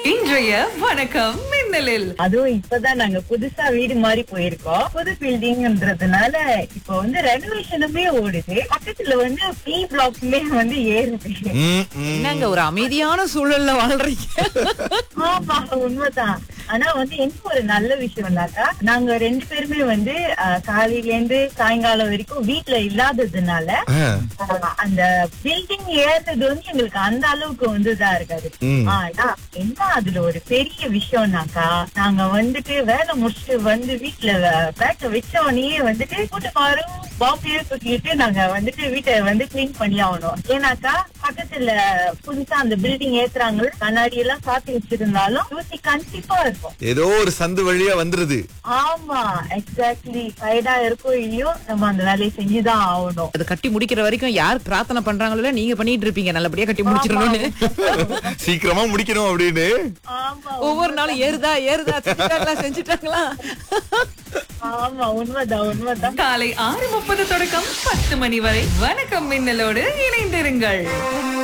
இன்றைய வணக்கம் மின்னலில் அதுவும் இப்பதான் நாங்க புதுசா வீடு மாதிரி போயிருக்கோம் புது பில்டிங்ன்றதுனால இப்ப வந்து ரெனோவேஷனுமே ஓடுது பக்கத்துல வந்து பி பிளாக்குமே வந்து ஏறுது ம், ம். என்னங்க ஒரு அமைதியான சூழல்ல வாழ்றீங்க ஆமா உண்மைதான் ஆனா வந்து என்ன ஒரு நல்ல விஷயம்னாக்கா நாங்க ரெண்டு பேருமே வந்து அஹ், காலையில இருந்து சாயங்காலம் வரைக்கும் வீட்டுல இல்லாததுனால ஆ, அஹ், அந்த பில்டிங் ஏறுறது வந்து எங்களுக்கு அந்த அளவுக்கு வந்து இதா இருக்காது ம். ஆனா என்ன அதுல ஒரு பெரிய விஷயம்னாக்கா நாங்க வந்துட்டு வேலை முடிச்சுட்டு வந்து வீட்டுல பேக்க வச்ச உடனே வந்துட்டு கூட்டமாரும் பாம்பையே தூக்கிட்டு நாங்க வந்துட்டு வீட்டை வந்து கிளீன் பண்ணி ஆகணும் ஏன்னாக்கா பக்கத்துல புதுசா அந்த பில்டிங் ஏத்துறாங்க கண்ணாடி எல்லாம் சாத்தி வச்சிருந்தாலும் தூசி கண்டிப்பா இருக்கும் ஏதோ ஒரு சந்து வழியா வந்துருது ஆமா எக்ஸாக்ட்லி சைடா இருக்கோ இல்லையோ நம்ம அந்த வேலையை செஞ்சுதான் ஆகணும் அது கட்டி முடிக்கிற வரைக்கும் யார் பிரார்த்தனை பண்றாங்களோ நீங்க பண்ணிட்டு இருப்பீங்க நல்லபடியா கட்டி முடிச்சிடணும்னு சீக்கிரமா முடிக்கணும் அப்படின்னு ஆமா ஒவ்வொரு நாளும் ஏறுதா ஏறுதா செஞ்சுட்டாங்களா செஞ்சுட்டாங்களா ஆமா உண்மைதான் உண்மைதான் காலை ஆறு முப்பது தொடக்கம் பத்து மணி வரை வணக்கம் மின்னலோடு இணைந்திருங்கள்